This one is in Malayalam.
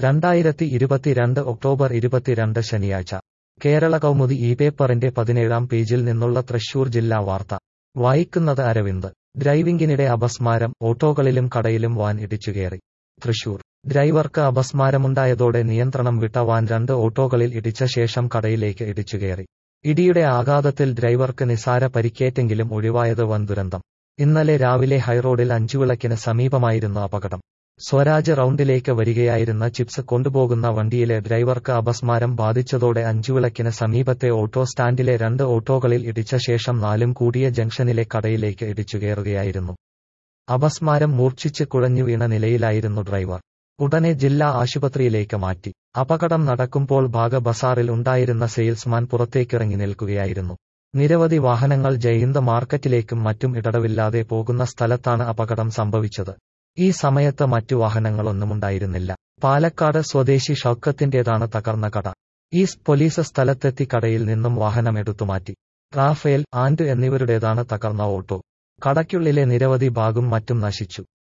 രണ്ടായിരത്തി ഇരുപത്തിരണ്ട് ഒക്ടോബർ ഇരുപത്തിരണ്ട് ശനിയാഴ്ച കേരള കൗമുദി ഈ പേപ്പറിന്റെ പതിനേഴാം പേജിൽ നിന്നുള്ള തൃശൂർ ജില്ലാ വാർത്ത വായിക്കുന്നത് അരവിന്ദ് ഡ്രൈവിംഗിനിടെ അപസ്മാരം ഓട്ടോകളിലും കടയിലും വാൻ ഇടിച്ചുകയറി തൃശൂർ ഡ്രൈവർക്ക് അപസ്മാരമുണ്ടായതോടെ നിയന്ത്രണം വിട്ട വാൻ രണ്ട് ഓട്ടോകളിൽ ഇടിച്ച ശേഷം കടയിലേക്ക് ഇടിച്ചുകയറി ഇടിയുടെ ആഘാതത്തിൽ ഡ്രൈവർക്ക് നിസാര പരിക്കേറ്റെങ്കിലും ഒഴിവായത് വൻ ദുരന്തം ഇന്നലെ രാവിലെ ഹൈറോഡിൽ അഞ്ചുവിളക്കിന് സമീപമായിരുന്നു അപകടം സ്വരാജ് റൌണ്ടിലേക്ക് വരികയായിരുന്ന ചിപ്സ് കൊണ്ടുപോകുന്ന വണ്ടിയിലെ ഡ്രൈവർക്ക് അപസ്മാരം ബാധിച്ചതോടെ അഞ്ചുവിളക്കിന് സമീപത്തെ ഓട്ടോ സ്റ്റാൻഡിലെ രണ്ട് ഓട്ടോകളിൽ ഇടിച്ച ശേഷം നാലും കൂടിയ ജംഗ്ഷനിലെ കടയിലേക്ക് ഇടിച്ചുകയറുകയായിരുന്നു അപസ്മാരം മൂർച്ഛിച്ച് കുഴഞ്ഞു വീണ നിലയിലായിരുന്നു ഡ്രൈവർ ഉടനെ ജില്ലാ ആശുപത്രിയിലേക്ക് മാറ്റി അപകടം നടക്കുമ്പോൾ ഭാഗ ബസാറിൽ ഉണ്ടായിരുന്ന സെയിൽസ്മാൻ പുറത്തേക്കിറങ്ങി നിൽക്കുകയായിരുന്നു നിരവധി വാഹനങ്ങൾ ജയിന്ത് മാർക്കറ്റിലേക്കും മറ്റും ഇടടവില്ലാതെ പോകുന്ന സ്ഥലത്താണ് അപകടം സംഭവിച്ചത് ഈ സമയത്ത് മറ്റു വാഹനങ്ങളൊന്നുമുണ്ടായിരുന്നില്ല പാലക്കാട് സ്വദേശി ഷൌക്കത്തിന്റേതാണ് തകർന്ന കട ഈസ്റ്റ് പോലീസ് സ്ഥലത്തെത്തി കടയിൽ നിന്നും വാഹനം എടുത്തുമാറ്റി റാഫേൽ ആൻഡ് എന്നിവരുടേതാണ് തകർന്ന ഓട്ടോ കടയ്ക്കുള്ളിലെ നിരവധി ഭാഗം മറ്റും നശിച്ചു